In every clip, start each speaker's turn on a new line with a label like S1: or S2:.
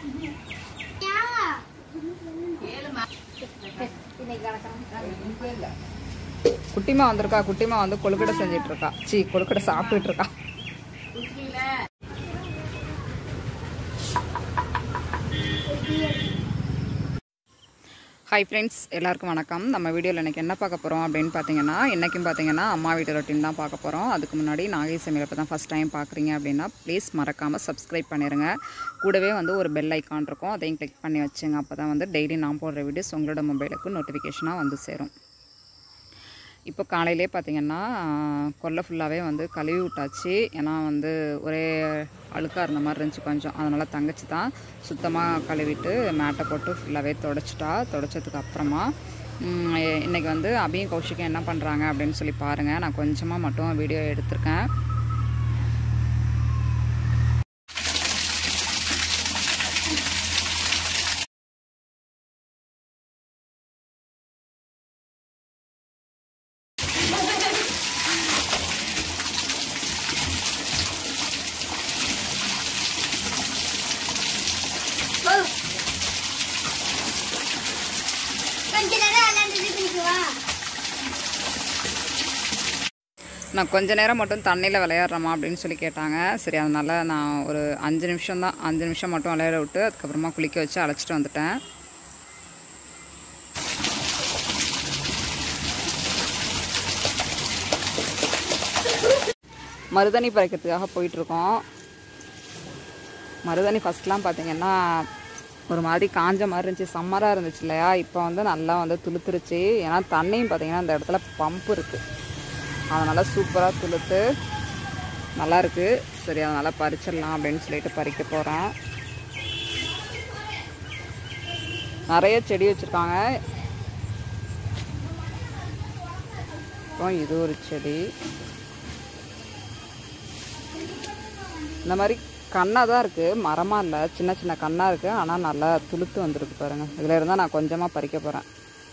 S1: குட்டிமா வந்திருக்கா குட்டிமா வந்து கொழுக்கட்டை செஞ்சிட்டு இருக்கா சீ கொழுக்கட்டை சாப்பிட்டுட்டு இருக்கா ஹாய் ஃப்ரெண்ட்ஸ் எல்லாருக்கும் வணக்கம் நம்ம வீடியோவில் இன்றைக்கி என்ன பார்க்க போகிறோம் அப்படின்னு பார்த்தீங்கன்னா இன்றைக்கும் பார்த்தீங்கன்னா அம்மா வீட்டு ரொட்டின் தான் பார்க்க போகிறோம் அதுக்கு முன்னாடி நாகை சமையல் இப்போ தான் ஃபஸ்ட் டைம் பார்க்குறீங்க அப்படின்னா ப்ளீஸ் மறக்காமல் சப்ஸ்கிரைப் பண்ணிடுங்க கூடவே வந்து ஒரு பெல் ஐக்கான் இருக்கும் அதையும் கிளிக் பண்ணி வச்சுங்க அப்போ தான் வந்து டெய்லி நான் போடுற வீடியோஸ் உங்களோட மொபைலுக்கு நோட்டிஃபிகேஷனாக வந்து சேரும் இப்போ காலையிலே பார்த்தீங்கன்னா கொல்லை ஃபுல்லாகவே வந்து கழுவி விட்டாச்சு ஏன்னா வந்து ஒரே அழுக்காக இருந்த மாதிரி இருந்துச்சு கொஞ்சம் அதனால் தங்கச்சி தான் சுத்தமாக கழுவிட்டு மேட்டை போட்டு ஃபுல்லாகவே தொடச்சிட்டா தொடச்சதுக்கு அப்புறமா ம், எ- இன்னைக்கு வந்து அபியும் கௌஷிக்கும் என்ன பண்ணுறாங்க அப்படின்னு சொல்லி பாருங்கள் நான் கொஞ்சமாக மட்டும் வீடியோ எடுத்திருக்கேன்
S2: கொஞ்ச நேரம் விளையாண்டுட்டு குடிக்குவா
S1: நான் கொஞ்ச நேரம் மட்டும் தண்ணியில் விளையாடுறேம்மா அப்படின்னு சொல்லி கேட்டாங்க சரி அதனால் நான் ஒரு அஞ்சு நிமிஷம் தான் அஞ்சு நிமிஷம் மட்டும் விளையாட விட்டு அதுக்கப்புறமா குளிக்க வச்சு அழைச்சிட்டு வந்துட்டேன் மருதாணி பறிக்கிறதுக்காக போயிட்டுருக்கோம் மருதாணி ஃபஸ்ட்லாம் பார்த்தீங்கன்னா ஒரு மாதிரி காஞ்ச மாதிரி இருந்துச்சு சம்மராக இருந்துச்சு இல்லையா இப்போ வந்து நல்லா வந்து துளுத்துருச்சு ஏன்னா தண்ணியும் பார்த்தீங்கன்னா அந்த இடத்துல பம்ப் இருக்குது அதனால் சூப்பராக துளுத்து நல்லா இருக்கு சரி அதனால் பறிச்சிடலாம் அப்படின்னு சொல்லிட்டு பறிக்க போகிறேன் நிறைய செடி வச்சுருக்காங்க அப்புறம் இது ஒரு செடி இந்த மாதிரி கண்ணாக தான் இருக்குது மரமாக இல்லை சின்ன சின்ன கண்ணாக இருக்குது ஆனால் நல்லா துளுத்து வந்திருக்கு பாருங்கள் இதில் இருந்தால் நான் கொஞ்சமாக பறிக்க போகிறேன்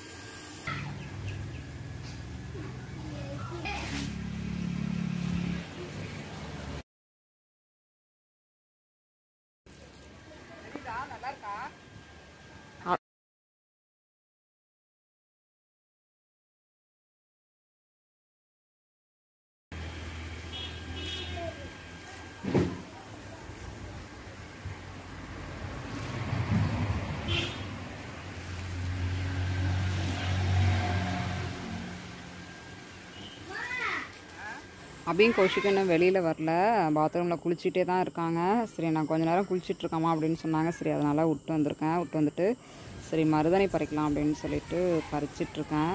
S1: அபியும் கௌஷிக்கும் இன்னும் வெளியில் வரல பாத்ரூமில் குளிச்சுட்டே தான் இருக்காங்க சரி நான் கொஞ்ச நேரம் குளிச்சுட்டு இருக்கேம்மா அப்படின்னு சொன்னாங்க சரி அதனால் விட்டு வந்திருக்கேன் விட்டு வந்துட்டு சரி மருதாணி பறிக்கலாம் அப்படின்னு சொல்லிட்டு பறிச்சிட்டு இருக்கேன்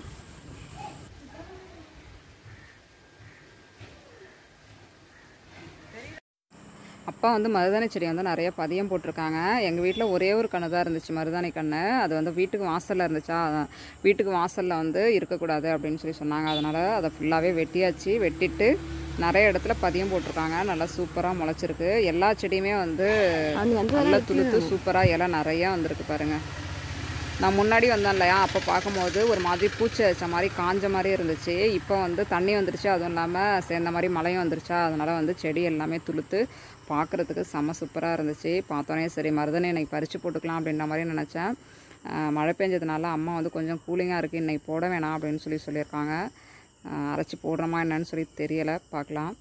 S1: அப்பா வந்து மருதாணி செடி வந்து நிறைய பதியம் போட்டிருக்காங்க எங்கள் வீட்டில் ஒரே ஒரு கன்று தான் இருந்துச்சு மருதாணி கன்று அது வந்து வீட்டுக்கு வாசலில் இருந்துச்சா அதான் வீட்டுக்கு வாசலில் வந்து இருக்கக்கூடாது அப்படின்னு சொல்லி சொன்னாங்க அதனால் அதை ஃபுல்லாகவே வெட்டியாச்சு வெட்டிட்டு நிறைய இடத்துல பதியம் போட்டிருக்காங்க நல்லா சூப்பராக முளைச்சிருக்கு எல்லா செடியுமே வந்து நல்லா துளுத்து சூப்பராக இலை நிறையா வந்திருக்கு பாருங்கள் நான் முன்னாடி வந்தேன் இல்லையா அப்போ பார்க்கும்போது ஒரு மாதிரி பூச்சி அடிச்ச மாதிரி காஞ்ச மாதிரி இருந்துச்சு இப்போ வந்து தண்ணி வந்துருச்சு அதுவும் இல்லாமல் சேர்ந்த மாதிரி மழையும் வந்துருச்சா அதனால் வந்து செடி எல்லாமே துளுத்து பார்க்குறதுக்கு செம்ம சூப்பராக இருந்துச்சு பார்த்தோன்னே சரி மருதனை இன்னைக்கு பறித்து போட்டுக்கலாம் அப்படின்ற மாதிரி நினச்சேன் ஆஹ் மழை பெஞ்சதுனால அம்மா வந்து கொஞ்சம் கூலிங்காக இருக்குது இன்னைக்கு போட வேணாம் அப்படின்னு சொல்லி சொல்லியிருக்காங்க ஆஹ் அரைச்சி போடுறோமா என்னன்னு சொல்லி தெரியலை பார்க்கலாம்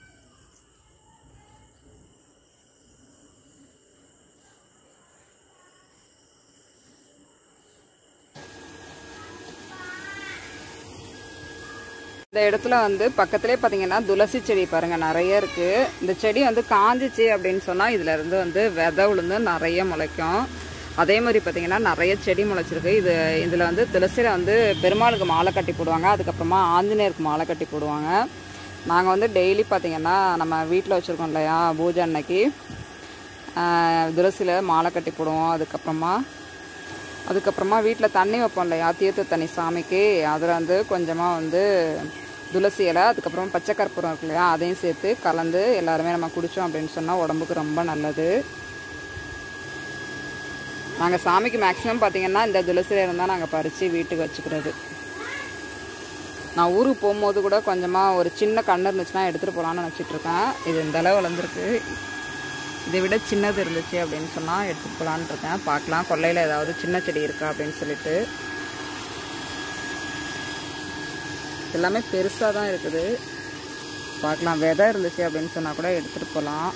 S1: இந்த இடத்துல வந்து பக்கத்துலேயே பார்த்தீங்கன்னா துளசி செடி பாருங்கள் நிறைய இருக்குது இந்த செடி வந்து காஞ்சிச்சு அப்படின்னு சொன்னால் இதுல இருந்து வந்து விதை விழுந்து நிறைய முளைக்கும் அதே மாதிரி பார்த்தீங்கன்னா நிறைய செடி முளைச்சிருக்கு இது இதில் வந்து துளசியில் வந்து பெருமாளுக்கு மாலை கட்டி போடுவாங்க அதுக்கப்புறமா ஆஞ்சநேயருக்கு மாலை கட்டி போடுவாங்க நாங்கள் வந்து டெய்லி பார்த்தீங்கன்னா நம்ம வீட்டில் வச்சுருக்கோம் இல்லையா பூஜை அன்னைக்கு துளசியில் மாலை கட்டி போடுவோம் அதுக்கப்புறமா அதுக்கப்புறமா வீட்டில் தண்ணி வைப்போம் இல்லையா தீர்த்த தண்ணி சாமிக்கு அதில் வந்து கொஞ்சமாக வந்து துளசி இலை அதுக்கப்புறம் பச்சை கற்பூரம் இருக்கு இல்லையா அதையும் சேர்த்து கலந்து எல்லாருமே நம்ம குடித்தோம் அப்படின்னு சொன்னால் உடம்புக்கு ரொம்ப நல்லது நாங்கள் சாமிக்கு மேக்ஸிமம் பார்த்தீங்கன்னா இந்த துளசியில் இருந்தால் நாங்கள் பறித்து வீட்டுக்கு வச்சுக்கிறது நான் ஊருக்கு போகும்போது கூட கொஞ்சமாக ஒரு சின்ன கண்ணு இருந்துச்சுன்னா எடுத்துகிட்டு போகலான்னு நினச்சிட்டு இருக்கேன் இது இந்த அளவு வளர்ந்துருக்கு இதை விட சின்னது இருந்துச்சு அப்படின்னு சொன்னால் எடுத்துகிட்டு போகலான்னு இருக்கேன் பார்க்கலாம் கொல்லையில் ஏதாவது சின்ன செடி இருக்கா அப்படின்னு சொல்லிட்டு எல்லாமே பெருசாக தான் இருக்குது பார்க்கலாம் விதை இருந்துச்சு அப்படின்னு சொன்னால் கூட எடுத்துகிட்டு போகலாம்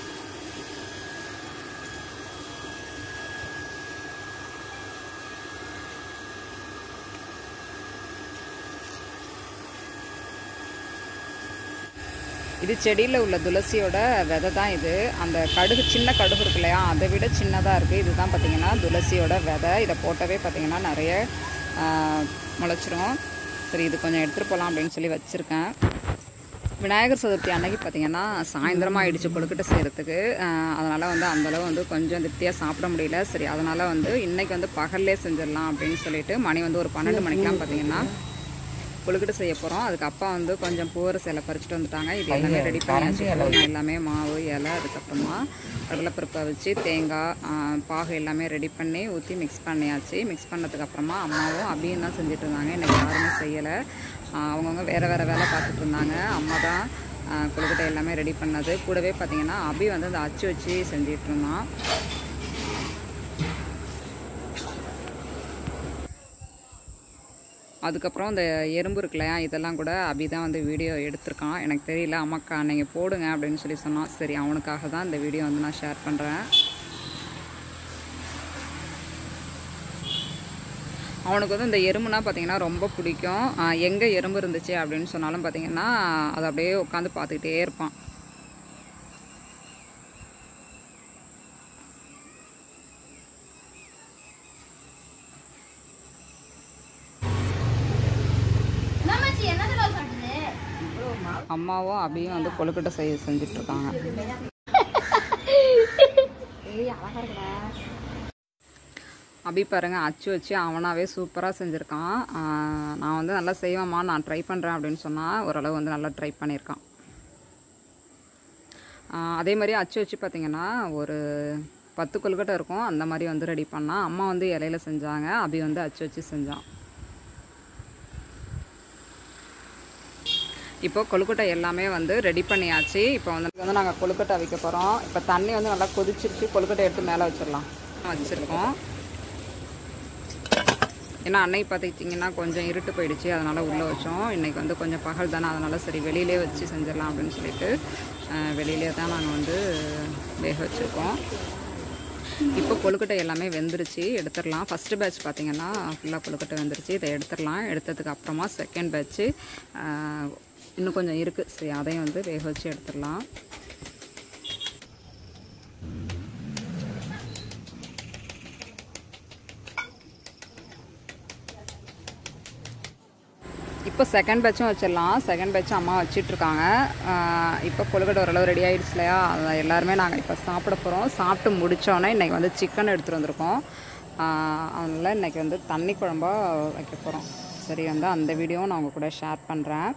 S1: இது செடியில் உள்ள துளசியோட விதை தான் இது அந்த கடுகு சின்ன கடுகு இருக்கு இல்லையா அதை விட சின்னதாக இருக்குது இதுதான் பார்த்தீங்கன்னா துளசியோட விதை இதை போட்டவே பார்த்தீங்கன்னா நிறைய ஆஹ், முளைச்சிரும் சரி இது கொஞ்சம் எடுத்துகிட்டு போகலாம் அப்படின்னு சொல்லி வச்சுருக்கேன் விநாயகர் சதுர்த்தி அன்னைக்கு பார்த்தீங்கன்னா சாயந்தரமாக ஆயிடுச்சு கொழுக்கட்டை செய்கிறதுக்கு அதனால் வந்து அந்தளவு வந்து கொஞ்சம் திருப்தியாக சாப்பிட முடியல சரி அதனால் வந்து இன்றைக்கி வந்து பகல்லே செஞ்சிடலாம் அப்படின்னு சொல்லிட்டு மணி வந்து ஒரு பன்னெண்டு மணிக்கெலாம் பார்த்தீங்கன்னா கொழுக்கட்டை செய்ய போகிறோம் அதுக்கு அப்பா வந்து கொஞ்சம் பூவரசு இலை பறிச்சுட்டு வந்துட்டாங்க இது எல்லாமே ரெடி பண்ணியாச்சு பூரணம் எல்லாமே மாவு இலை அதுக்கப்புறமா கடலைப்பருப்பை வச்சு தேங்காய் ஆ, பாகு எல்லாமே ரெடி பண்ணி ஊற்றி மிக்ஸ் பண்ணியாச்சு மிக்ஸ் பண்ணதுக்கு அப்புறமா அம்மாவும் அபியும் தான் செஞ்சுட்டு இருந்தாங்க எனக்கு யாருமே செய்யலை அவங்கவுங்க வேறு வேறு வேலை பார்த்துட்டு இருந்தாங்க அம்மா தான் ஆ, கொழுக்கட்டை எல்லாமே ரெடி பண்ணது கூடவே பார்த்தீங்கன்னா அபி வந்து அந்த அச்சு வச்சு செஞ்சிட்டு இருந்தான் அதுக்கப்புறம் இந்த எறும்பு இருக்கு இல்லையா இதெல்லாம் கூட அபி தான் வந்து வீடியோ எடுத்திருக்கான் எனக்கு தெரியல அம்மாக்கா நீங்கள் போடுங்க அப்படின்னு சொல்லி சொன்னான் சரி அவனுக்காக தான் இந்த வீடியோ வந்து நான் ஷேர் பண்ணுறேன் அவனுக்கு வந்து இந்த எறும்புனா பார்த்தீங்கன்னா ரொம்ப பிடிக்கும் எங்கே எறும்பு இருந்துச்சு அப்படின்னு சொன்னாலும் பார்த்தீங்கன்னா அதை அப்படியே உட்காந்து பார்த்துக்கிட்டே இருப்பான்
S2: என்னம்மாச்சி என்னதுல சாப்பிடுது
S1: அம்மாவும் அபியும் வந்து கொழுக்கட்டை செய்ய செஞ்சிட்ருக்காங்க அபி பாருங்க அச்சு வச்சு அவனாவே சூப்பராக செஞ்சுருக்கான் ஆஹ் நான் வந்து நல்லா செய்வேம்மா நான் ட்ரை பண்ணுறேன் அப்படின்னு சொன்னால் ஓரளவு வந்து நல்லா ட்ரை பண்ணியிருக்கான் ஆஹ் அதே மாதிரி அச்சு வச்சு பார்த்தீங்கன்னா ஒரு பத்து கொழுக்கட்டை இருக்கும் அந்த மாதிரி வந்து ரெடி பண்ணான் அம்மா வந்து இலையில செஞ்சாங்க அபி வந்து அச்சு வச்சு செஞ்சான் இப்போ கொழுக்கட்டை எல்லாமே வந்து ரெடி பண்ணியாச்சு இப்போ வந்து வந்து நாங்கள் கொழுக்கட்டை வைக்க போகிறோம் இப்போ தண்ணி வந்து நல்லா கொதிச்சிருச்சு கொழுக்கட்டை எடுத்து மேலே வச்சிடலாம் வச்சுருக்கோம் ஏன்னா அன்னைக்கு பார்த்துக்கிட்டிங்கன்னா கொஞ்சம் இருட்டு போயிடுச்சு அதனால் உள்ளே வச்சோம் இன்றைக்கி வந்து கொஞ்சம் பகல் தானே அதனால் சரி வெளியிலே வச்சு செஞ்சிடலாம் அப்படின்னு சொல்லிட்டு அஹ், வெளியிலே தான் நாங்கள் வந்து வேக வச்சுருக்கோம் இப்போ கொழுக்கட்டை எல்லாமே வெந்துருச்சு எடுத்துடலாம் ஃபஸ்ட்டு பேட்ச் பார்த்தீங்கன்னா ஃபுல்லாக கொழுக்கட்டை வெந்துருச்சு இதை எடுத்துடலாம் எடுத்ததுக்கு அப்புறமா செகண்ட் பேட்ச்சு இன்னும் கொஞ்சம் இருக்குது சரி அதையும் வந்து வேக வச்சு எடுத்துடலாம் இப்போ செகண்ட் பேட்சும் வச்சிடலாம் செகண்ட் பேட்சும் அம்மா வச்சிட்ருக்காங்க இப்போ கொழுக்கட்டை ஓரளவு ரெடி ஆயிடுச்சு இல்லையா அதை எல்லாருமே நாங்கள் இப்போ சாப்பிட போகிறோம் சாப்பிட்டு முடித்தோன்னே இன்றைக்கி வந்து சிக்கன் எடுத்துகிட்டு வந்திருக்கோம் அதனால் இன்றைக்கி வந்து தண்ணி குழம்பா வைக்க போகிறோம் சரி வந்து அந்த வீடியோவும் நான் உங்கள் கூட ஷேர் பண்ணுறேன்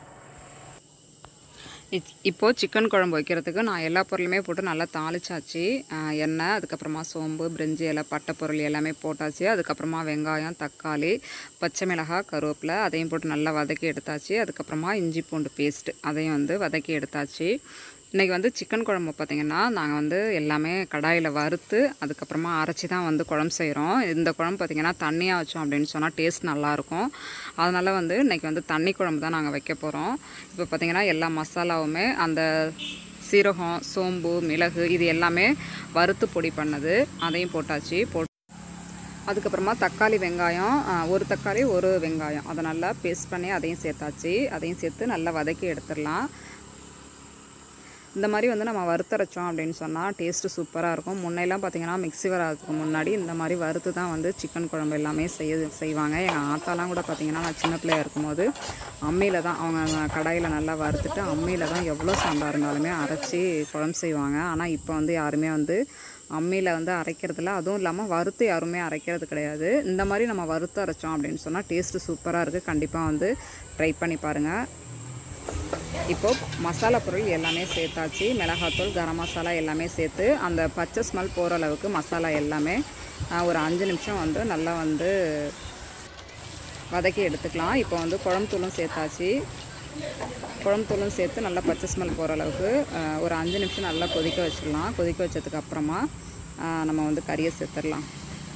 S1: இப்- இப்போது சிக்கன் குழம்பு வைக்கிறதுக்கு நான் எல்லா பொருளுமே போட்டு நல்லா தாளிச்சாச்சு ஆஹ் எண்ணெய் அதுக்கப்புறமா சோம்பு பிரிஞ்சி இலை பட்டை பொருள் எல்லாமே போட்டாச்சு அதுக்கப்புறமா வெங்காயம் தக்காளி பச்சை மிளகாய் கருவேப்பிலை அதையும் போட்டு நல்லா வதக்கி எடுத்தாச்சு அதுக்கப்புறமா இஞ்சி பூண்டு பேஸ்ட் அதையும் வந்து வதக்கி எடுத்தாச்சு இன்றைக்கி வந்து சிக்கன் குழம்பு பார்த்திங்கன்னா நாங்கள் வந்து எல்லாமே கடாயில் வறுத்து அதுக்கப்புறமா அரைச்சி தான் வந்து குழம்பு செய்கிறோம் இந்த குழம்பு பார்த்திங்கன்னா தண்ணியாக வச்சோம் அப்படின்னு சொன்னால் டேஸ்ட் நல்லாயிருக்கும் அதனால் வந்து இன்றைக்கி வந்து தண்ணி குழம்பு தான் நாங்கள் வைக்க போகிறோம் இப்போ பார்த்திங்கன்னா எல்லா மசாலாவுமே அந்த சீரகம் சோம்பு மிளகு இது எல்லாமே வறுத்து பொடி பண்ணது அதையும் போட்டாச்சு போட் அதுக்கப்புறமா தக்காளி வெங்காயம் ஆ, ஒரு தக்காளி ஒரு வெங்காயம் அதை நல்லா பேஸ்ட் பண்ணி அதையும் சேர்த்தாச்சு அதையும் சேர்த்து நல்லா வதக்கி எடுத்துடலாம் இந்த மாதிரி வந்து நம்ம வறுத்தரைச்சோம் அப்படின்னு சொன்னால் டேஸ்ட்டு சூப்பராக இருக்கும் முன்னையெல்லாம் பார்த்தீங்கன்னா மிக்ஸி வராதுக்கு முன்னாடி இந்த மாதிரி வறுத்து தான் வந்து சிக்கன் குழம்பு எல்லாமே செய்ய செய்வாங்க எங்கள் ஆத்தாலாம் கூட பார்த்தீங்கன்னா நான் சின்ன பிள்ளையா இருக்கும்போது அம்மியில் தான் அவங்க கடாயில் நல்லா வறுத்துட்டு அம்மியில் தான் எவ்வளோ சாம்பார் இருந்தாலுமே அரைச்சி குழம்பு செய்வாங்க ஆனால் இப்போ வந்து யாருமே வந்து அம்மியில் வந்து அரைக்கிறதில்ல அதுவும் இல்லாமல் வறுத்து யாருமே அரைக்கிறது கிடையாது இந்த மாதிரி நம்ம வறுத்து அரைச்சோம் அப்படின்னு சொன்னால் டேஸ்ட்டு சூப்பராக இருக்குது கண்டிப்பாக வந்து ட்ரை பண்ணி பாருங்கள் இப்போது மசாலா பொருள் எல்லாமே சேர்த்தாச்சு மிளகாத்தூள் கரம் மசாலா எல்லாமே சேர்த்து அந்த பச்சை ஸ்மெல் போகிற அளவுக்கு மசாலா எல்லாமே ஆஹ், ஒரு அஞ்சு நிமிஷம் வந்து நல்லா வந்து வதக்கி எடுத்துக்கலாம் இப்போ வந்து குழம்பு தூளும் சேர்த்தாச்சு குழம்பு தூளும் சேர்த்து நல்லா பச்சை ஸ்மெல் போகிற அளவுக்கு அஹ், ஒரு அஞ்சு நிமிஷம் நல்லா கொதிக்க வச்சிடலாம் கொதிக்க வச்சதுக்கு அப்புறமா அஹ், நம்ம வந்து கறியை சேர்த்துடலாம்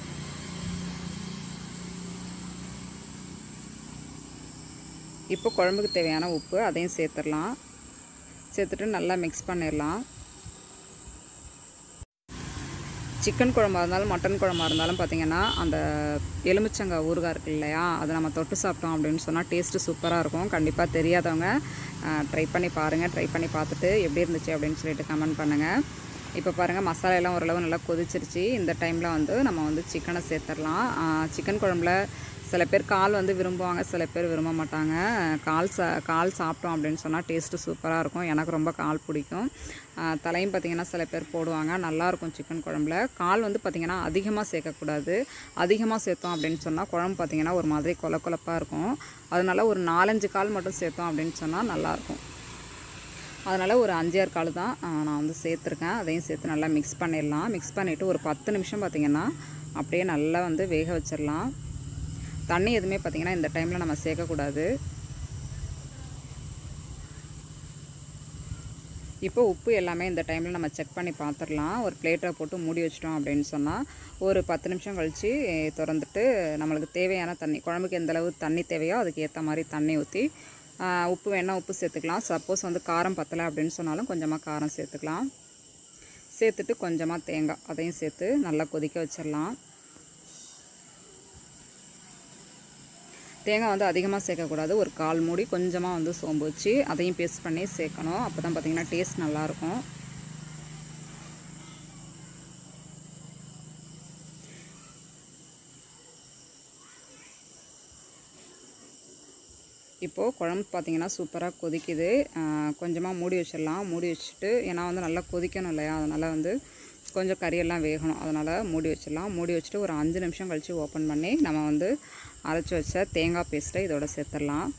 S1: இப்போ குழம்புக்கு தேவையான உப்பு அதையும் சேர்த்துடலாம் சேர்த்துட்டு நல்லா மிக்ஸ் பண்ணிடலாம் சிக்கன் குழம்பா இருந்தாலும் மட்டன் குழம்பா இருந்தாலும் பார்த்தீங்கன்னா அந்த எலுமிச்சங்காய் ஊறுகாய் இருக்கு இல்லையா அதை நம்ம தொட்டு சாப்பிட்டோம் அப்படின்னு சொன்னால் டேஸ்ட்டு சூப்பராக இருக்கும் கண்டிப்பாக தெரியாதவங்க ட்ரை பண்ணி பாருங்கள் ட்ரை பண்ணி பார்த்துட்டு எப்படி இருந்துச்சு அப்படின்னு சொல்லிட்டு கமெண்ட் பண்ணுங்கள் இப்போ பாருங்கள் மசாலா எல்லாம் ஓரளவு நல்லா கொதிச்சிருச்சு இந்த டைமில் வந்து நம்ம வந்து சிக்கனை சேர்த்துடலாம் சிக்கன் குழம்புல சில பேர் கால் வந்து விரும்புவாங்க சில பேர் விரும்ப மாட்டாங்க கால் சா கால் சாப்பிட்டோம் அப்படின்னு சொன்னால் டேஸ்ட்டு சூப்பராக இருக்கும் எனக்கு ரொம்ப கால் பிடிக்கும் ஆஹ் தலையும் பார்த்திங்கன்னா சில பேர் போடுவாங்க நல்லாயிருக்கும் சிக்கன் குழம்புல கால் வந்து பார்த்திங்கன்னா அதிகமாக சேர்க்கக்கூடாது அதிகமாக சேர்த்தோம் அப்படின்னு சொன்னால் குழம்பு பார்த்திங்கன்னா ஒரு மாதிரி கொல கொலப்பாக இருக்கும் அதனால ஒரு நாலஞ்சு கால் மட்டும் சேர்த்தோம் அப்படின்னு சொன்னால் நல்லாயிருக்கும் அதனால் ஒரு அஞ்சாறு கால் தான் ஆஹ் நான் வந்து சேர்த்துருக்கேன் அதையும் சேர்த்து நல்லா மிக்ஸ் பண்ணிடலாம் மிக்ஸ் பண்ணிவிட்டு ஒரு பத்து நிமிஷம் பார்த்திங்கன்னா அப்படியே நல்லா வந்து வேக வச்சிடலாம் தண்ணி எதுவுமே பார்த்திங்கன்னா இந்த டைமில் நம்ம சேர்க்கக்கூடாது இப்போ உப்பு எல்லாமே இந்த டைமில் நம்ம செக் பண்ணி பார்த்துடலாம் ஒரு பிளேட்டை போட்டு மூடி வச்சிட்டோம் அப்படின்னு சொன்னால் ஒரு பத்து நிமிஷம் கழித்து திறந்துட்டு நம்மளுக்கு தேவையான தண்ணி குழம்புக்கு எந்த அளவு தண்ணி தேவையோ அதுக்கு ஏற்ற மாதிரி தண்ணி ஊற்றி உப்பு வேணால் உப்பு சேர்த்துக்கலாம் சப்போஸ் வந்து காரம் பத்தலை அப்படின்னு சொன்னாலும் கொஞ்சமாக காரம் சேர்த்துக்கலாம் சேர்த்துட்டு கொஞ்சமாக தேங்காய் அதையும் சேர்த்து நல்லா கொதிக்க வச்சிடலாம் தேங்காய் வந்து அதிகமாக சேர்க்கக்கூடாது ஒரு கால் மூடி கொஞ்சமாக வந்து சோம்பு வச்சு அதையும் பேஸ்ட் பண்ணி சேர்க்கணும் அப்போ தான் பார்த்தீங்கன்னா டேஸ்ட் நல்லாயிருக்கும் இப்போது குழம்பு பார்த்தீங்கன்னா சூப்பராக கொதிக்குது கொஞ்சமாக மூடி வச்சிடலாம் மூடி வச்சுட்டு ஏன்னா வந்து நல்லா கொதிக்கணும் இல்லையா அதனால் வந்து கொஞ்சம் கறியெல்லாம் வேகணும் அதனால் மூடி வச்சிடலாம் மூடி வச்சுட்டு ஒரு அஞ்சு நிமிஷம் கழித்து ஓப்பன் பண்ணி நம்ம வந்து அரைச்சி வச்ச தேங்காய் பேஸ்ட்டை இதோட சேர்த்துடலாம்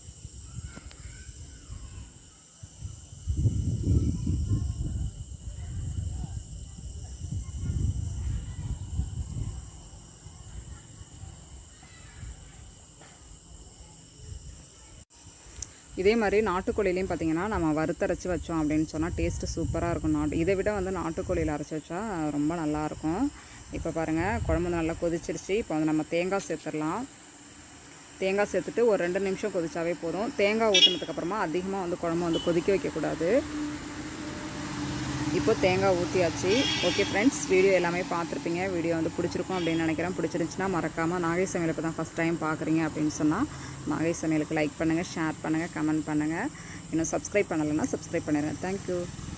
S1: இதே மாதிரி நாட்டுக்கோழிலையும் பார்த்தீங்கன்னா நம்ம வறுத்தரைச்சி வச்சோம் அப்படின்னு சொன்னால் டேஸ்ட்டு சூப்பராக இருக்கும் நாட்டு இதை விட வந்து நாட்டுக்கோழியில் அரைச்சி வச்சா ரொம்ப நல்லாயிருக்கும் இப்போ பாருங்கள் குழம்பு வந்து நல்லா கொதிச்சிருச்சு இப்போ வந்து நம்ம தேங்காய் சேர்த்துடலாம் தேங்காய் சேர்த்துட்டு ஒரு ரெண்டு நிமிஷம் கொதிச்சாவே போதும் தேங்காய் ஊற்றினதுக்கப்புறமா அதிகமாக வந்து குழம்பு வந்து கொதிக்க வைக்கக்கூடாது இப்போ தேங்காய் ஊற்றியாச்சு ஓகே ஃப்ரெண்ட்ஸ் வீடியோ எல்லாமே பார்த்துருப்பீங்க வீடியோ வந்து பிடிச்சிருக்கும் அப்படின்னு நினைக்கிறேன் பிடிச்சிருந்துச்சுன்னா மறக்காமல் நாகை சமையல் இப்போ தான் ஃபஸ்ட் டைம் பார்க்குறீங்க அப்படின்னு சொன்னால் நாகை சமையலுக்கு லைக் பண்ணுங்கள் ஷேர் பண்ணுங்கள் கமெண்ட் பண்ணுங்கள் இன்னும் சப்ஸ்கிரைப் பண்ணலைன்னா சப்ஸ்கிரைப் பண்ணிடுங்க தேங்க்யூ